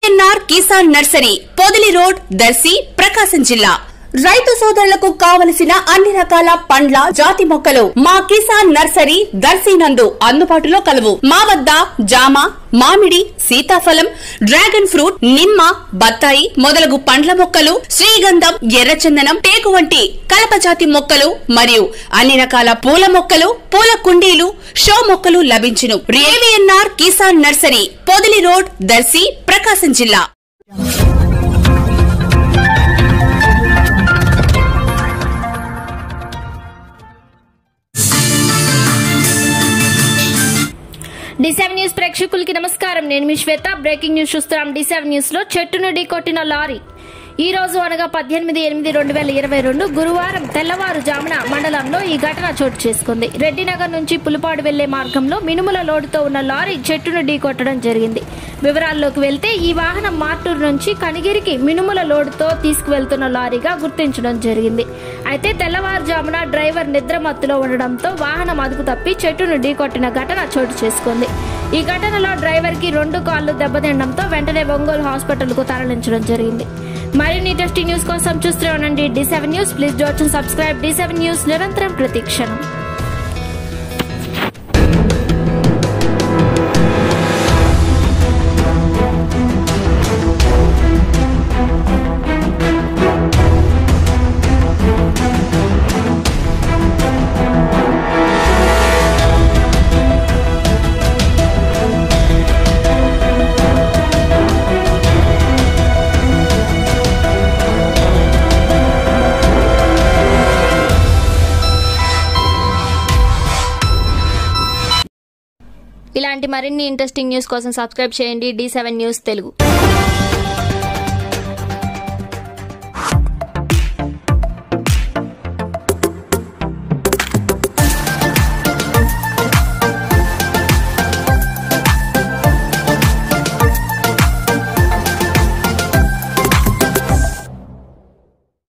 NR Kisan nursery Podili road Darsi Prakasam జిల్లా రైతు సోదరులకు కావలసిన అన్ని రకాల పండ్ల జాతి మొక్కలు మా కిసాన్ నర్సరీ దర్శి నందు అందుబాటులో కలవు మా వద్ద జామ మామిడి సీతాఫలం డ్రాగన్ ఫ్రూట్ నిమ్మ బత్తాయి మొదలగు పండ్ల మొక్కలు శ్రీగంధం ఎర్రచందనం టేకు వంటి కలపజాతి మొక్కలు మరియు అన్ని రకాల పూల మొక్కలు పూల కుండీలు షో మొక్కలు లభించును రేవిఎన్ఆర్ కిసాన్ నర్సరీ పొదిలి రోడ్ దర్శి ప్రకాశం జిల్లా డి సెవెన్ న్యూస్ ప్రేక్షకులకి నమస్కారం నేను మీ శ్వేత బ్రేకింగ్ న్యూస్ చూస్తున్నాం డి సెవెన్ న్యూస్ లో చెట్టును ఢీకొట్టిన లారీ ఈ రోజు అనగా పద్దెనిమిది ఎనిమిది రెండు వేల ఇరవై రెండు గురువారం తెల్లవారుజామున మండలంలో ఈ ఘటన చోటు చేసుకుంది రెడ్డినగర్ నుంచి పులిపాడు వెళ్లే మార్గంలో మినుముల లోడుతో ఉన్న లారీ చెట్టును ఢీకొట్టడం జరిగింది వివరాల్లోకి వెళ్తే ఈ వాహనం మార్టూరు నుంచి కనిగిరికి మినుముల లోడుతో తీసుకువెళ్తున్న లారీగా గుర్తించడం జరిగింది అయితే తెల్లవారుజామున డ్రైవర్ నిద్రమత్తులో ఉండడంతో వాహనం అదుపు తప్పి చెట్టును ఢీకొట్టిన ఘటన చోటు చేసుకుంది ఈ ఘటనలో డ్రైవర్ కి రెండు కాళ్లు దెబ్బతినడంతో వెంటనే ఒంగోలు హాస్పిటల్ కు తరలించడం జరిగింది మరిన్ని ఇంట్రెస్టింగ్ న్యూస్ కోసం చూస్తూనే ఉండండి డి సెవెన్ న్యూస్ ప్లీజ్ డోట్ సబ్స్క్రైబ్ డి సెవెన్ న్యూస్ నిరంతరం ప్రతిక్షణం ఇలాంటి మరిన్ని ఇంట్రెస్టింగ్ న్యూస్ కోసం సబ్స్క్రైబ్ చేయండి డి సెవెన్ న్యూస్ తెలుగు